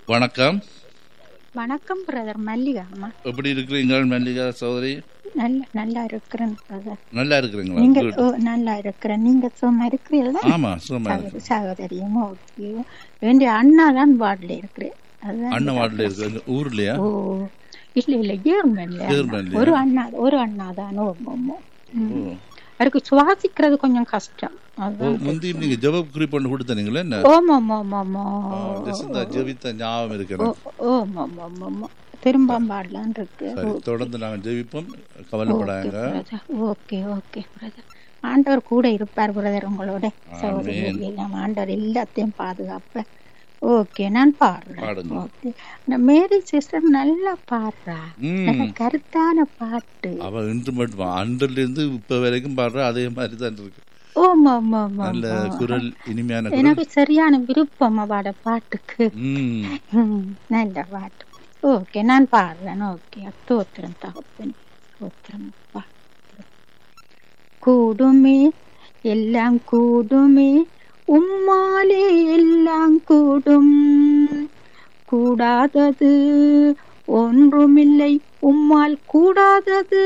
வணக்கம் வணக்கம் பிரதர் மல்லிகா அம்மா எப்படி இருக்கிறீங்க மல்லிகா சௌதரி நல்ல நல்லா இருக்கிறேன் பிரதர் நல்லா இருக்கிறீங்களா நீங்க Good. ஓ, நல்லா இருக்கிறேன் நீங்க சும்மா இருக்கிறீங்களா ஆமா சும்மா இருக்கு. சகோதரியும் ஓகே வேண்டிய அண்ணா தான் வார்டில் இருக்கிறேன் அதுதான் அண்ணன் வார்டில் இருக்கு ஊர்லயா ஓ இல்ல இல்ல ஜெர்மன்ல ஜெர்மன்லயா? ஒரு அண்ணா ஒரு அண்ணா தான் ஓ, ஓ, ஓ. ம். ஓ. அவருக்கு சுவாசிக்கிறது கொஞ்சம் கஷ்டம் ஓ, அதுதான் முந்தி நீங்க ஜெப குறிப்பு ஒன்று கொடுத்தனீங்களே என்ன ஓம் ஓம் ஓம் ஓம் ஆ, just இந்த ஜெபித்த ஞாபகம் இருக்கு ஓ எனக்கு. ஓம் ஓம் ஓம் ஓம் திரும்ப பாடலான் இருக்கு சரி தொடர்ந்து நாங்க ஜெபிப்போம் கவலைப்படாங்க ஓகே ஓகே பிரதர் ஆண்டவர் கூட இருப்பார் பிரதர் உங்களோட சகோதரி எல்லாம் ஆண்டவர் எல்லாத்தையும் பாதுகாப்ப ஓகே நான் பாடுறேன் பாடுங்க. ஓகே இந்த மேரி சிஸ்டர் நல்லா பாடுறா ம். நல்ல கருத்தான பாட்டு அவ இன்று மட்டும் அன்றில இருந்து இப்ப வரைக்கும் பாடுற அதே மாதிரி தான் இருக்கு ஓமா ஆமா ஆமா நல்ல குரல் இனிமையான குரல் எனக்கு சரியான விருப்பம் அவட பாட்டுக்கு ம் ம், நல்ல பாட்டு ஓகே நான் பாடுறேன் ஓகே தோத்திரம் தகப்பன் தோத்திரம் அப்பா கூடுமே எல்லாம் கூடுமே உம்மாலே எல்லாம் கூடும் கூடாதது ஒன்றுமில்லை உம்மால் கூடாதது